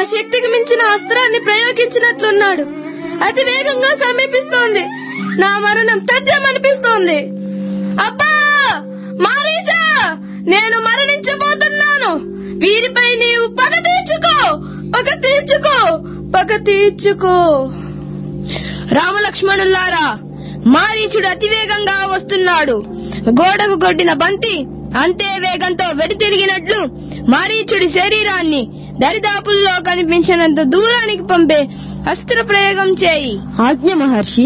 శక్తికి మించిన అస్త్రాన్ని ప్రయోగించినట్లున్నాడు అతి వేగంగా సమీపిస్తోంది నా మరణం తథ్యమనిపిస్తోంది అబ్బా మారీచా నేను మరణించబోతున్నాను వీరిపై నీవు పగ తీర్చుకో పగ తీర్చుకో పగ తీర్చుకో రామలక్ష్మణుల్లారా మారీచుడు అతివేగంగా వస్తున్నాడు గోడకు కొట్టిన బంతి అంతే వేగంతో వెడితిరిగినట్లు మారీచుడి శరీరాన్ని దరిదాపుల్లో కనిపించినంత దూరానికి పంపే అస్త్ర ప్రయోగం చేయి ఆజ్ఞ మహర్షి